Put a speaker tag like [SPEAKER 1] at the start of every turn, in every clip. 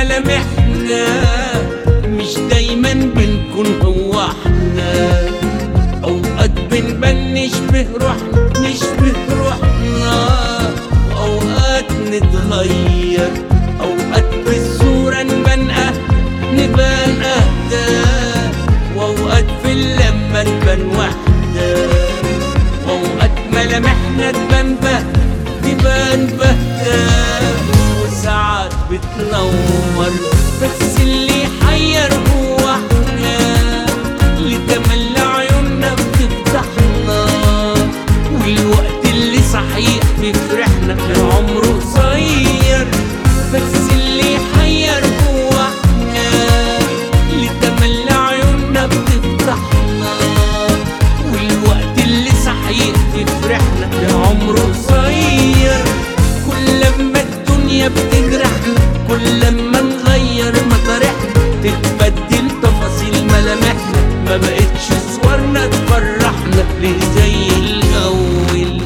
[SPEAKER 1] ملامحنا مش دايما بنكون هو احنا اوقات بنبان نشبه روحنا نشبه روحنا اوقات نتغير اوقات في الصورة نبان أهدى نبان اهدى واوقات في اللمة نبان وحدة واوقات ملامحنا تبان بهتة تبان بهتة وساعات بتنور بس اللي يحير هو احنا اللي تملى عيوننا بتفتحنا والوقت اللي صحيح بيفرحنا العمر قصير بس اللي يحير هو احنا اللي تملى عيوننا بتفتحنا والوقت اللي صحيح بيفرحنا العمر قصير كل لما الدنيا بتجرحنا كل لما نغير مطارحنا تتبدل تفاصيل ملامحنا ما بقتش صورنا تفرحنا ليه زي الاول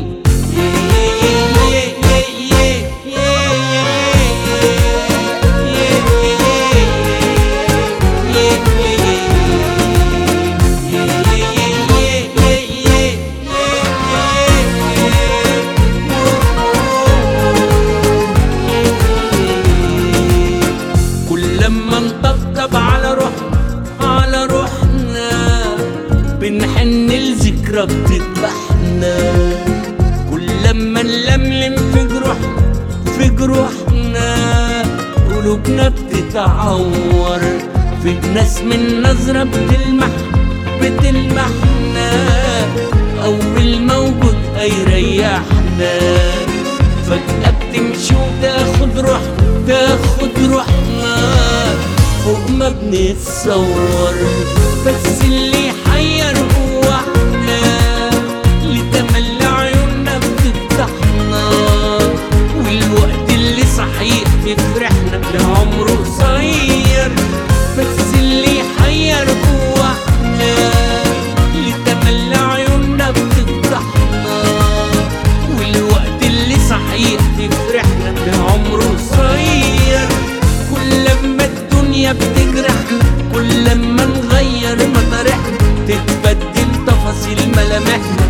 [SPEAKER 1] كل لما نطبطب على روحنا على روحنا بنحن لذكرى بتذبحنا كل لما نلملم في جروحنا في جروحنا قلوبنا بتتعور في ناس من نظرة بتلمح بتلمحنا أول موجود هيريحنا فجأة بتمشي وتاخد روحنا تاخد روحنا فوق ما بنتصور بس اللي يحير هو احنا اللي تملى عيوننا بتفتحنا والوقت اللي صحيح بيفرحنا العمر قصير بس اللي يحير هو احنا اللي تملى عيوننا بتفتحنا والوقت اللي صحيح بيفرحنا العمر قصير كل لما الدنيا بتجرحنا كل لما نغير مطارحنا تتبدل تفاصيل ملامحنا